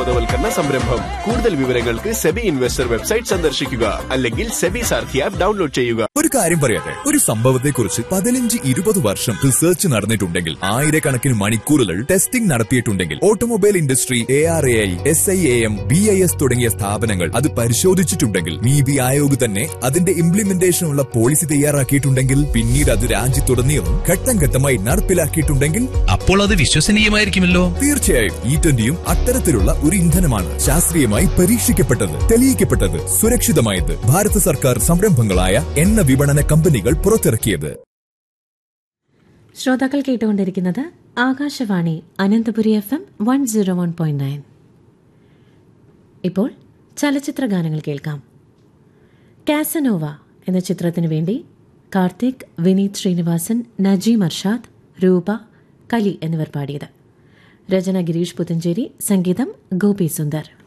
ബോധവൽക്കരണ സംരംഭം കൂടുതൽ വിവരങ്ങൾക്ക് സെബി ഇൻവെസ്റ്റർ വെബ്സൈറ്റ് സന്ദർശിക്കുക അല്ലെങ്കിൽ സെബി സാർഥി ആപ്പ് ഡൗൺലോഡ് ചെയ്യുക ഒരു കാര്യം പറയട്ടെ ഒരു സംഭവത്തെക്കുറിച്ച് പതിനഞ്ച് ഇരുപത് വർഷം റിസർച്ച് നടന്നിട്ടുണ്ടെങ്കിൽ ആയിരക്കണക്കിന് മണിക്കൂറുകൾ ടെസ്റ്റിംഗ് നടത്തിയിട്ടുണ്ടെങ്കിൽ automobile industry A R A I S I A M B I S തുടങ്ങിയ സ്ഥാപനങ്ങൾ അത് പരിശോധിച്ചിട്ടുണ്ടെങ്കിൽ നീതി ആയോഗ് തന്നെ അതിന്റെ ഇംപ്ലിമെന്റേഷനുള്ള പോളിസി തയ്യാറാക്കിയിട്ടുണ്ടെങ്കിൽ പിന്നീട് അത് രാജ്യത്തുടനീളം ഘട്ടം ഘട്ടമായി നടപ്പിലാക്കിയിട്ടുണ്ടെങ്കിൽ അപ്പോൾ അത് വിശ്വസനീയമായിരിക്കുമല്ലോ തീർച്ചയായും ഇ ട്വന്റിയും അത്തരത്തിലുള്ള ഒരു ഇന്ധനമാണ് ശാസ്ത്രീയമായി പരീക്ഷിക്കപ്പെട്ടത് തെളിയിക്കപ്പെട്ടത് സുരക്ഷിതമായത് ഭാരത സർക്കാർ സംരംഭങ്ങളായ എണ്ണ വിപണന കമ്പനികൾ പുറത്തിറക്കിയത് ശ്രോതാക്കൾ കേട്ടുകൊണ്ടിരിക്കുന്നത് Akashvani Ananthapuri F M one zero one point nine ഇപ്പോൾ ചലച്ചിത്ര ഗാനങ്ങൾ കേൾക്കാം കാസനോവ എന്ന ചിത്രത്തിനു വേണ്ടി കാർത്തിക് വിനീത് ശ്രീനിവാസൻ നജീം അർഷാദ് രൂപ കലി എന്നിവർ പാടിയത് രചന ഗിരീഷ് പുത്തഞ്ചേരി സംഗീതം ഗോപി സുന്ദർ